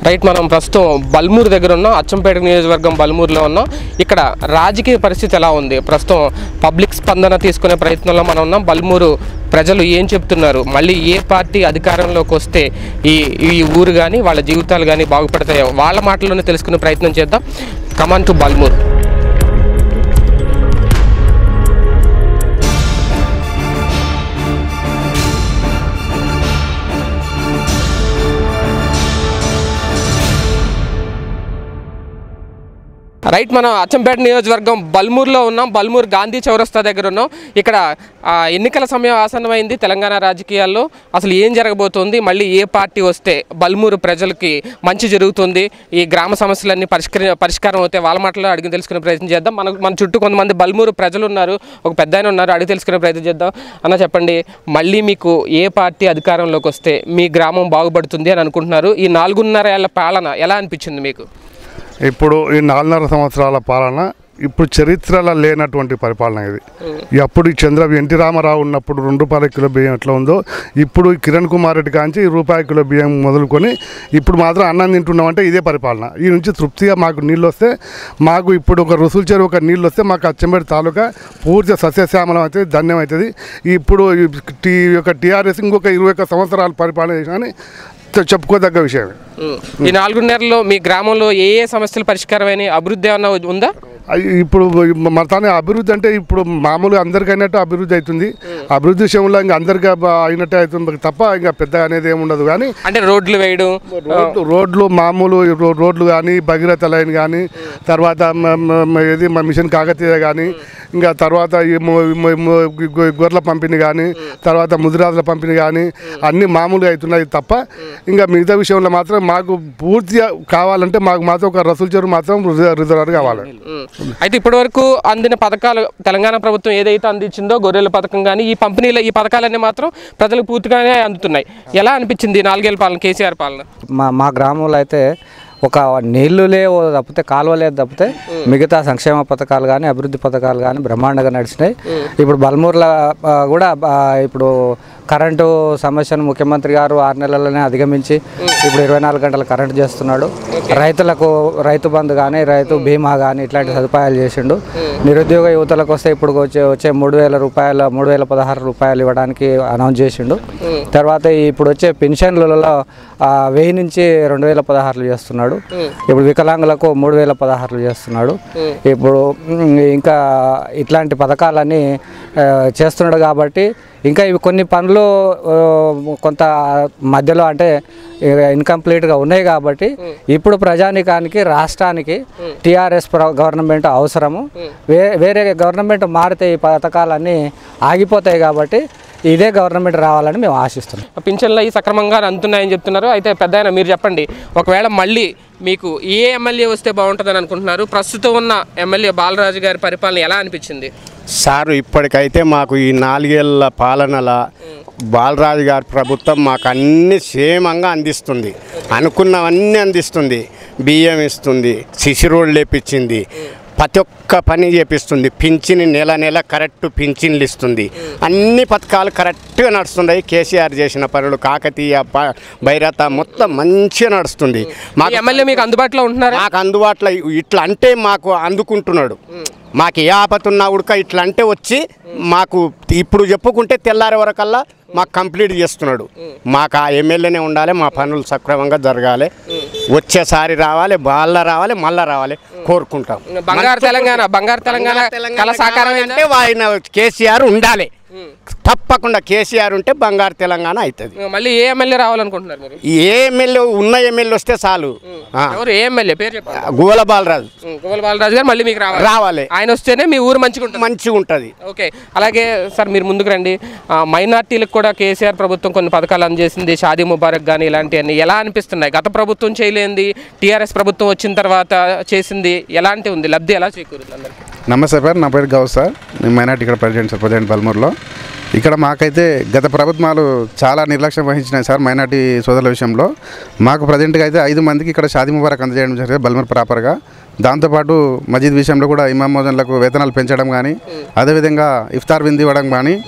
Right మనం ప్రస్తుతం బల్మూరు దగ్గర ఉన్నాం అచ్చంపేట నియోజకవర్గం బల్మూరులో ఉన్నాం ఇక్కడ రాజకీయ పరిస్థితి ఎలా ఉంది ప్రస్తుతం పబ్లిక్ స్పందన తీసుకునే ప్రయత్నంలో మనం ఉన్నాం బల్మూరు ప్రజలు ఏం చెప్తున్నారు మళ్ళీ ఏ పార్టీ అధికారంలోకి వస్తే ఈ ఈ ఊరు కానీ వాళ్ళ జీవితాలు కానీ బాగుపడతాయో వాళ్ళ మాటల్లోనే తెలుసుకునే ప్రయత్నం చేద్దాం కమాన్ టు బల్మూరు రైట్ మనం అచ్చంపేట నియోజకవర్గం బల్మూరులో ఉన్నాం బల్మూరు గాంధీ చౌరస్తా దగ్గర ఉన్నాం ఇక్కడ ఆ, ఎన్నికల సమయం ఆసన్నమైంది తెలంగాణ రాజకీయాల్లో అసలు ఏం జరగబోతోంది మళ్ళీ ఏ పార్టీ వస్తే బల్మూరు ప్రజలకి మంచి జరుగుతుంది ఈ గ్రామ సమస్యలన్నీ పరిష్కరి పరిష్కారం అవుతాయి వాళ్ళ మాటలో అడిగి తెలుసుకునే ప్రయత్నం చేద్దాం మనకు మన చుట్టూ కొంతమంది బల్మూరు ప్రజలు ఉన్నారు ఒక పెద్ద ఆయన ఉన్నారు అడిగి తెలుసుకునే ప్రయత్నం చేద్దాం అన్న చెప్పండి మళ్ళీ మీకు ఏ పార్టీ అధికారంలోకి వస్తే మీ గ్రామం బాగుపడుతుంది అని అనుకుంటున్నారు ఈ నాలుగున్నర ఏళ్ల పాలన ఎలా అనిపించింది మీకు ఇప్పుడు ఈ నాలుగున్నర సంవత్సరాల పాలన ఇప్పుడు చరిత్రలో లేనటువంటి పరిపాలన ఇది అప్పుడు ఈ చంద్ర ఎన్టీ రామారావు ఉన్నప్పుడు రెండు రూపాయల కిలో బియ్యం ఎట్లా ఉందో ఇప్పుడు ఈ కిరణ్ కుమార్ రెడ్డి కాంచి ఈ రూపాయి కిలో బియ్యం మొదలుకొని ఇప్పుడు మాత్రం అన్నం తింటున్నామంటే ఇదే పరిపాలన ఈ నుంచి తృప్తిగా మాకు నీళ్ళు వస్తే మాకు ఇప్పుడు ఒక రుసులు చెరువు ఒక నీళ్ళు వస్తే మాకు అచ్చంపేట తాలూకా పూర్తి సస్యశ్యామలం అవుతుంది ధన్యం అవుతుంది ఇప్పుడు ఈ టీ యొక్క టీఆర్ఎస్ ఇంకొక ఇరవై ఒక్క సంవత్సరాలు పరిపాలన చేసినా చెప్పుకోదగ్గ విషయమే ఈ నాలుగున్నరలో మీ గ్రామంలో ఏ ఏ సమస్యలు పరిష్కారమైన అభివృద్ధి ఏమన్నా ఉందా అయ్ ఇప్పుడు మన తానే అభివృద్ధి అంటే ఇప్పుడు మామూలుగా అందరికీ అయినట్టు అభివృద్ధి అవుతుంది అభివృద్ధి విషయంలో ఇంకా అందరికీ అబ్బ- అయినట్టే అవుతుంది తప్ప ఇంకా పెద్ద అనేది ఏమి ఉండదు కానీ అంటే రోడ్లు వేయడం రోడ్లు రోడ్లు మామూలు రో- రోడ్లు కానీ భగీరథ లైన్ కానీ తర్వాత మ- మ- మ- ఏది మా మిషన్ కాకతీయ కానీ ఇంకా తర్వాత ఈ మొ- మొ- మొ- గొ- గొర్రెల పంపిణీ కానీ తర్వాత ముదిరాజుల పంపిణీ కానీ అన్నీ మామూలుగా అవుతున్నాయి తప్ప ఇంకా మిగతా విషయంలో మాత్రం మాకు పూర్తిగా కావాలంటే మాకు మాత్రం ఒక రసూల్ చెరువు మాత్రం రిజర్వ్ రిజర్వ్ కావాలి ఉమ్. అయితే ఇప్పటి వరకు అందిన పథకాలు తెలంగాణ ప్రభుత్వం ఏదైతే అందించిందో గొర్రెల పథకం కానీ ఈ పంపిణీలో ఈ పథకాలన్నీ మాత్రం ప్రజలకు పూర్తిగానే అందుతున్నాయి ఎలా అనిపించింది ఈ నాలుగేళ్ల పాలన కేసీఆర్ పాలన మా మా గ్రామంలో అయితే ఒక నీళ్లు లేవు తప్పితే కాలువ లేదు తప్పితే మిగతా సంక్షేమ పథకాలు కానీ అభివృద్ధి పథకాలు కానీ బ్రహ్మాండంగా నడిచినాయి ఇప్పుడు బల్మూరులో ఆ, కూడా ఆ, ఇప్పుడు కరెంటు సమస్యను ముఖ్యమంత్రి గారు ఆరు నెలల్లోనే అధిగమించి ఇప్పుడు ఇరవై నాలుగు గంటల కరెంటు చేస్తున్నాడు రైతులకు రైతు బంధు కానీ రైతు బీమా కానీ ఇట్లాంటి సదుపాయాలు చేసిండు నిరుద్యోగ యువతలకు వస్తే ఇప్పుడు వచ్చే వచ్చే మూడు వేల రూపాయల మూడు వేల పదహారు రూపాయలు ఇవ్వడానికి అనౌన్స్ చేసిండు తర్వాత ఇప్పుడు వచ్చే పెన్షన్లలో ఆ, వెయ్యి నుంచి రెండు వేల పదహారులు చేస్తున్నాడు ఇప్పుడు వికలాంగులకు మూడు వేల పదహారులు చేస్తున్నాడు ఇప్పుడు ఉమ్, ఇంకా ఇట్లాంటి పథకాలన్నీ ఆ, చేస్తున్నాడు కాబట్టి ఇంకా ఇవి కొన్ని పనులు ఆ, కొంత మధ్యలో అంటే ఇన్కంప్లీట్గా ఉన్నాయి కాబట్టి ఇప్పుడు ప్రజానికానికి రాష్ట్రానికి టీఆర్ఎస్ గవర్నమెంట్ అవసరము వే వేరే గవర్నమెంట్ మారితే ఈ పథకాలన్నీ ఆగిపోతాయి కాబట్టి ఇదే గవర్నమెంట్ రావాలని మేము ఆశిస్తున్నాం పింఛన్లు అవి సక్రమంగా అందుతున్నాయని చెప్తున్నారు అయితే పెద్ద ఆయన మీరు చెప్పండి ఒకవేళ మళ్ళీ మీకు ఏ ఎమ్మెల్యే వస్తే బాగుంటుందని అనుకుంటున్నారు ప్రస్తుతం ఉన్న ఎమ్మెల్యే బాలరాజు గారి పరిపాలన ఎలా అనిపించింది సారు ఇప్పటికైతే మాకు ఈ నాలుగేళ్ల పాలనల బాలరాజు గారి ప్రభుత్వం మాకు అన్ని క్షేమంగా అందిస్తుంది అనుకున్నవన్నీ అందిస్తుంది బియ్యం ఇస్తుంది సిసి రోడ్లు లేపించింది ప్రతి ఒక్క పని చేపిస్తుంది పింఛని నెల నెల కరెక్ట్ పింఛన్లు ఇస్తుంది అన్ని పథకాలు కరెక్ట్గా నడుస్తున్నాయి కేసీఆర్ చేసిన పనులు కాకతీయ ప- భైరత మొత్తం మంచిగా నడుస్తుంది ఈ మాకు ఎమ్మెల్యే మీకు అందుబాటులో ఉంటున్నారా మాకు అందుబాటులో ఇట్లా అంటే మాకు అందుకుంటున్నాడు మాకు ఏ ఆపత ఉన్నా ఉడక ఇట్లా అంటే వచ్చి మాకు ఇప్పుడు చెప్పుకుంటే తెల్లారే వరకల్లా మాకు కంప్లీట్ చేస్తున్నాడు మాకు ఆ ఎమ్మెల్యేనే ఉండాలి మా పనులు సక్రమంగా జరగాలి వచ్చేసారి రావాలి బాల్ల రావాలి మళ్ళా రావాలి కోరుకుంటాం బంగారు తెలంగాణ బంగారు తెలంగాణ కళ సాకారం అంటే ఆయన కేసీఆర్ ఉండాలి తప్పకుండా కేసీఆర్ ఉంటే బంగారు తెలంగాణ అవుతుంది మళ్ళీ ఏ ఎమ్మెల్యే రావాలనుకుంటున్నారు మీరు ఏ ఎమ్మెల్యే ఉన్న ఎమ్మెల్యే వస్తే చాలు ఆ. ఎవరు ఏ ఎమ్మెల్యే పేరు చెప్పండి గోల బాలరాజు గోపాల్ బాలరాజు గారు మళ్ళీ మీకు రావాలి రావాలి ఆయన వస్తేనే మీ ఊరు మంచిగా ఉంటుంది మంచిగా ఉంటుంది ఓకే అలాగే సార్ మీరు ముందుకు రండి ఆ, మైనార్టీలకు కూడా కేసీఆర్ ప్రభుత్వం కొన్ని పథకాలు అందజేసింది షాదీ ముబారక్ కానీ ఇలాంటివన్నీ ఎలా అనిపిస్తున్నాయి గత ప్రభుత్వం చేయలేంది టీఆర్ఎస్ ప్రభుత్వం వచ్చిన తర్వాత చేసింది ఎలాంటి ఉంది లబ్ధి ఎలా చేకూరుతుంది అందరికీ నమస్తే సార్ నా పేరు గౌస్ సార్ నేను మైనార్టీ ఇక్కడ ప్రెసిడెంట్ సార్ ప్రజెంట్ బల్మూరులో ఇక్కడ మాకైతే గత ప్రభుత్వాలు చాలా నిర్లక్ష్యం వహించినాయి సార్ మైనార్టీ సోదరుల విషయంలో మాకు ప్రజెంట్గా అయితే ఐదు మందికి ఇక్కడ షాదీ ముబారక్ అందజేయడం జరిగింది బల్మూర్ ప్రాపర్గా దాంతోపాటు మజీద్ విషయంలో కూడా ఇమాం మోజన్లకు వేతనాలు పెంచడం కానీ అదేవిధంగా ఇఫ్తార్ విందు ఇవ్వడం కానీ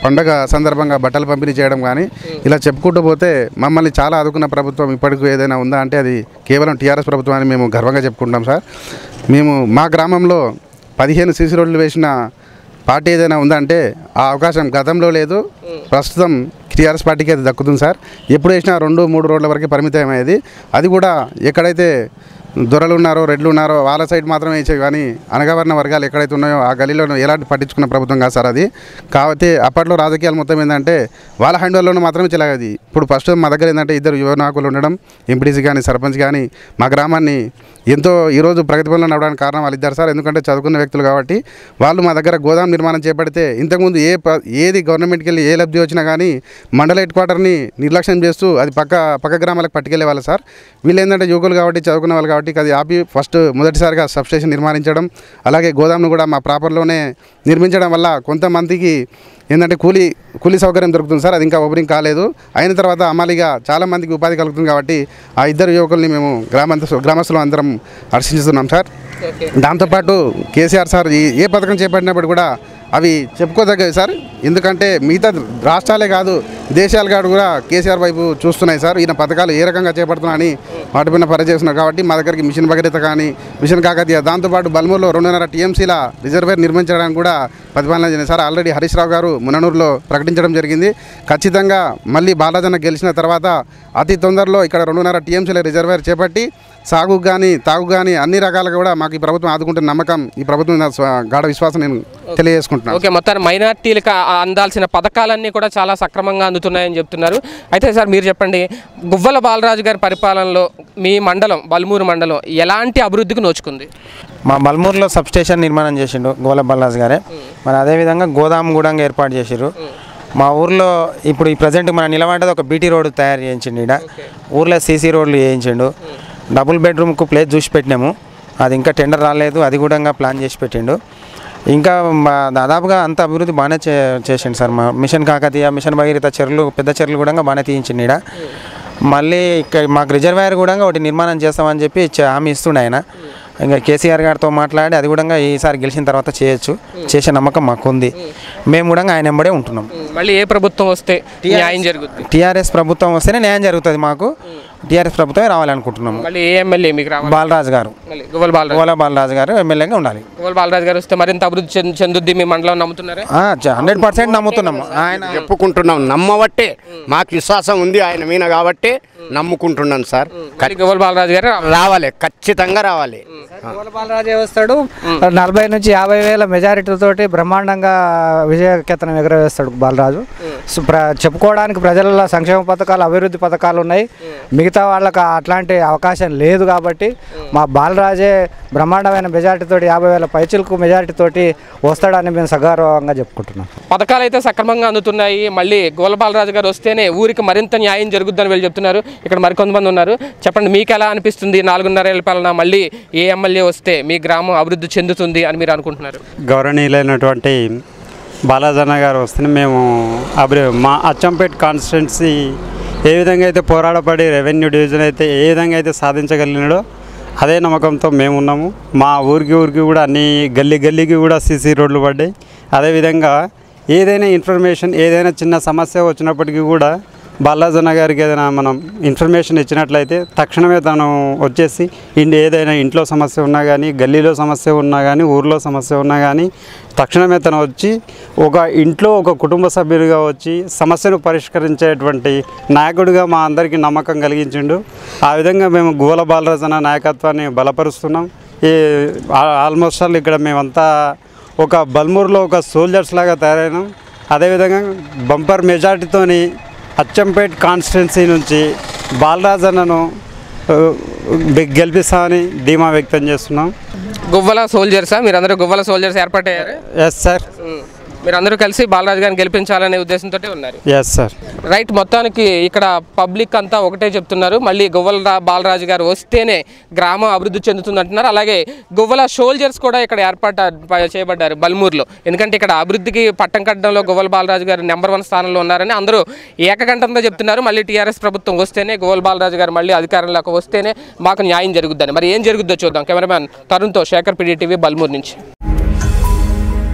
పండగ సందర్భంగా బట్టలు పంపిణీ చేయడం కానీ ఇలా చెప్పుకుంటూ పోతే మమ్మల్ని చాలా ఆదుకున్న ప్రభుత్వం ఇప్పటికీ ఏదైనా ఉందా అంటే అది కేవలం టీఆర్ఎస్ ప్రభుత్వం అని మేము గర్వంగా చెప్పుకుంటాం సార్ మేము మా గ్రామంలో పదిహేను సీసీ రోడ్లు వేసిన పార్టీ ఏదైనా ఉందంటే ఆ అవకాశం గతంలో లేదు ప్రస్తుతం టీఆర్ఎస్ పార్టీకి అది దక్కుతుంది సార్ ఎప్పుడు వేసినా రెండు మూడు రోడ్ల వరకు పరిమితం అయ్యేది అది కూడా ఎక్కడైతే దొరలు ఉన్నారో రెడ్లు ఉన్నారో వాళ్ళ సైడ్ మాత్రమే వేసేవి కానీ అనగావర్ణ వర్గాలు ఎక్కడైతే ఉన్నాయో ఆ గలీలో ఎలాంటి పట్టించుకున్న ప్రభుత్వం కాదు సార్ అది కాబట్టి అప్పట్లో రాజకీయాలు మొత్తం ఏంటంటే వాళ్ళ హ్యాండ్ ఓవర్లోనే మాత్రమే చెలగది ఇప్పుడు ఫస్ట్ మా దగ్గర ఏంటంటే ఇద్దరు యువ నాయకులు ఉండడం ఎంపీటీసీ కానీ సర్పంచ్ కానీ మా గ్రామాన్ని ఎంతో ఈరోజు ప్రగతి పనులు నడవడానికి కారణం వాళ్ళిద్దరు సార్ ఎందుకంటే చదువుకున్న వ్యక్తులు కాబట్టి వాళ్ళు మా దగ్గర గోదాం నిర్మాణం చేపడితే ఇంతకుముందు ఏ ప- ఏది గవర్నమెంట్కి వెళ్ళి ఏ లబ్ధి వచ్చినా కానీ మండల హెడ్ క్వార్టర్ని నిర్లక్ష్యం చేస్తూ అది పక్క పక్క గ్రామాలకు పట్టుకెళ్ళే వాళ్ళు సార్ వీళ్ళు ఏంటంటే యువకులు కాబట్టి చదువుకున్న వాళ్ళు కాబట్టి అది ఆపి ఫస్ట్ మొదటిసారిగా సబ్స్టేషన్ నిర్మాణించడం అలాగే గోదాంను కూడా మా ప్రాపర్లోనే నిర్మించడం వల్ల కొంతమందికి ఏంటంటే కూలీ కూలీ సౌకర్యం దొరుకుతుంది సార్ అది ఇంకా ఓపెనింగ్ కాలేదు అయిన తర్వాత అమలుగా చాలా మందికి ఉపాధి కలుగుతుంది కాబట్టి ఆ ఇద్దరు యువకుల్ని మేము గ్రామంత గ్రామస్తులు అందరం హర్షిస్తున్నాం సార్ దాంతోపాటు కేసీఆర్ సార్ ఈ ఏ పథకం చేపట్టినప్పుడు కూడా అవి చెప్పుకోదగ్గవి సార్ ఎందుకంటే మిగతా రాష్ట్రాలే కాదు దేశాలు కాదు కూడా కేసీఆర్ వైపు చూస్తున్నాయి సార్ ఈయన పథకాలు ఏ రకంగా చేపడుతున్నాయని వాటిపైన పనిచేస్తున్నారు కాబట్టి మా దగ్గరికి మిషన్ భగీరథ కానీ మిషన్ కాకతీయ దాంతోపాటు బల్మూరులో రెండున్నర టీఎంసీల రిజర్వేర్ నిర్మించడానికి కూడా ప్రతిపాదన చేసింది సార్ ఆల్రెడీ హరీష్ రావు గారు ముననూరులో ప్రకటించడం జరిగింది ఖచ్చితంగా మళ్ళీ బాలాజన్న గెలిచిన తర్వాత అతి తొందరలో ఇక్కడ రెండున్నర టీఎంసీల రిజర్వేర్ చేపట్టి సాగు కానీ తాగు కానీ అన్ని రకాలుగా కూడా మాకు ఈ ప్రభుత్వం ఆదుకుంటున్న నమ్మకం ఈ ప్రభుత్వం మీద స్వ- గాఢ విశ్వాసం నేను తెలియజేసుకుంటున్నాను ఓకే మొత్తాన్ని మైనార్టీలకు ఆ- అందాల్సిన పథకాలన్నీ కూడా చాలా సక్రమంగా అందుతున్నాయని చెప్తున్నారు అయితే సార్ మీరు చెప్పండి గువ్వల బాలరాజు గారి పరిపాలనలో మీ మండలం బల్మూరు మండలం ఎలాంటి అభివృద్ధికి నోచుకుంది మా బల్మూరులో సబ్ స్టేషన్ నిర్మాణం చేసిండు గోల బల్లాజ్ గారే మరి అదేవిధంగా గోదాం కూడా ఏర్పాటు చేసిర్రు మా ఊర్లో ఇప్పుడు ఈ ప్రజెంట్ మన నిలబడ్డది ఒక బీటీ రోడ్డు తయారు చేయించిండు ఈడ ఊర్లో సీసీ రోడ్లు చేయించిండు డబుల్ బెడ్రూమ్కు ప్లేస్ చూసి పెట్టినాము అది ఇంకా టెండర్ రాలేదు అది కూడా ఇంకా ప్లాన్ చేసి పెట్టిండు ఇంకా మా దాదాపుగా అంత అభివృద్ధి బాగానే చే చేసిండు సార్ మా మిషన్ కాకతీయ మిషన్ భగీరథ చెరువులు పెద్ద చెరువులు కూడా బాగానే తీయించిండు ఈడ మళ్ళీ ఇక్కడ మాకు రిజర్వాయర్ కూడా ఒకటి నిర్మాణం చేస్తామని చెప్పి చ- హామీ ఇస్తుండే ఆయన ఇంకా కేసీఆర్ గారితో మాట్లాడి అది కూడా ఈసారి గెలిచిన తర్వాత చేయొచ్చు చేసే నమ్మకం మాకు ఉంది మేము కూడా ఆయన వెంబడే ఉంటున్నాం మళ్ళీ ఏ ప్రభుత్వం వస్తే న్యాయం జరుగుతుంది టీఆర్ఎస్ ప్రభుత్వం వస్తేనే న్యాయం జరుగుతుంది మాకు టీఆర్ఎస్ ప్రభుత్వమే రావాలనుకుంటున్నాము మళ్ళీ ఏ ఎమ్మెల్యే మీకు రావాలి బాలరాజు గారు మళ్ళీ గువ్వల బాలరాజు గోలా బాలరాజు గారు ఎమ్మెల్యేగా ఉండాలి గువ్వల బాలరాజు గారు వస్తే మరింత అభివృద్ధి చెందు- చెందుద్ది మీ మండలం నమ్ముతున్నారా హండ్రెడ్ పర్సెంట్ నమ్ముతున్నాము ఆయన చెప్పుకుంటున్నాం నమ్మబట్టే మాకు విశ్వాసం ఉంది ఆయన మీద కాబట్టి నమ్ముకుంటున్నాను సార్ మళ్ళీ గువ్వల బాలరాజు గారు రావాలి ఖచ్చితంగా రావాలి బాలరాజే వస్తాడు నలభై నుంచి యాభై వేల మెజారిటీ తోటి బ్రహ్మాండంగా విజయకేతనం ఎగరవేస్తాడు బాలరాజు సో ప్ర చెప్పుకోవడానికి ప్రజల సంక్షేమ పథకాలు అభివృద్ధి పథకాలు ఉన్నాయి మిగతా వాళ్ళకి అట్లాంటి అవకాశం లేదు కాబట్టి మా బాలరాజే బ్రహ్మాండమైన మెజారిటీ తోటి యాభై వేల పైచులకు మెజారిటీ తోటి వస్తాడని మేము సగౌరవంగా చెప్పుకుంటున్నాం పథకాలు అయితే సక్రమంగా అందుతున్నాయి మళ్ళీ గోల బాలరాజు గారు వస్తేనే ఊరికి మరింత న్యాయం జరుగుద్దని వీళ్ళు చెప్తున్నారు ఇక్కడ మరికొంతమంది ఉన్నారు చెప్పండి మీకు ఎలా అనిపిస్తుంది నాలుగున్నర ఏళ్ళ పాలన మళ్ళీ ఏ ఎమ్మెల్యే వస్తే మీ గ్రామం అభివృద్ధి చెందుతుంది అని మీరు అనుకుంటున్నారు గౌరవనీయులైనటువంటి బాలాజన్న గారు వస్తేనే మేము అభివృ మా అచ్చంపేట్ కాన్స్టిట్యున్సీ ఏ విధంగా అయితే పోరాడపడి రెవెన్యూ డివిజన్ అయితే ఏ విధంగా అయితే సాధించగలిగినాడో అదే నమ్మకంతో మేము ఉన్నాము మా ఊరికి ఊరికి కూడా అన్ని గల్లీ గల్లీకి కూడా సీసీ రోడ్లు పడ్డాయి అదేవిధంగా ఏదైనా ఇన్ఫర్మేషన్ ఏదైనా చిన్న సమస్య వచ్చినప్పటికీ కూడా బాలాజన్న గారికి ఏదైనా మనం ఇన్ఫర్మేషన్ ఇచ్చినట్లయితే తక్షణమే తను వచ్చేసి ఇండి ఏదైనా ఇంట్లో సమస్య ఉన్నా కానీ గల్లీలో సమస్య ఉన్నా కానీ ఊర్లో సమస్య ఉన్నా కానీ తక్షణమే తను వచ్చి ఒక ఇంట్లో ఒక కుటుంబ సభ్యుడిగా వచ్చి సమస్యను పరిష్కరించేటువంటి నాయకుడిగా మా అందరికీ నమ్మకం కలిగించిండు ఆ విధంగా మేము గోల బాలరాజు అన్న నాయకత్వాన్ని బలపరుస్తున్నాం ఈ ఆ- ఆల్మోస్ట్ ఆల్ ఇక్కడ మేమంతా ఒక బల్మూరులో ఒక సోల్జర్స్ లాగా తయారైనాం అదేవిధంగా బంపర్ మెజార్టీతోని అచ్చంపేట్ కాన్స్టిట్యున్సీ నుంచి బాలరాజన్నను ఆ, గెలిపిస్తామని ధీమా వ్యక్తం చేస్తున్నాం గువ్వల సోల్జర్సా మీరందరూ గువ్వల సోల్జర్స్ ఏర్పాటయ్యారు ఎస్ సార్ మీరందరూ కలిసి బాలరాజు గారిని గెలిపించాలనే ఉద్దేశంతో ఉన్నారు ఎస్ సార్ రైట్ మొత్తానికి ఇక్కడ పబ్లిక్ అంతా ఒకటే చెప్తున్నారు మళ్ళీ గువ్వల రా- బాలరాజు గారు వస్తేనే గ్రామం అభివృద్ధి చెందుతుంది అంటున్నారు అలాగే గువ్వల సోల్జర్స్ కూడా ఇక్కడ ఏర్పాటు ప- చేయబడ్డారు బల్మూరులో ఎందుకంటే ఇక్కడ అభివృద్ధికి పట్టం కట్టడంలో గువ్వల బాలరాజు గారు నెంబర్ వన్ స్థానంలో ఉన్నారని అందరూ ఏకగంటంతో చెప్తున్నారు మళ్ళీ టీఆర్ఎస్ ప్రభుత్వం వస్తేనే గువ్వల బాలరాజు గారు మళ్ళీ అధికారంలోకి వస్తేనే మాకు న్యాయం జరుగుద్దని మరి ఏం జరుగుద్దో చూద్దాం కెమెరామ్యాన్ తరుణ్తో శేఖర్ పిడి టీవీ బల్మూరు నుంచి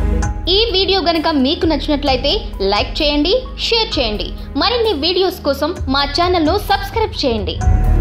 ఈ వీడియో గనుక మీకు నచ్చినట్లయితే లైక్ చేయండి షేర్ చేయండి మరిన్ని వీడియోస్ కోసం మా ఛానల్ను సబ్స్క్రైబ్ చేయండి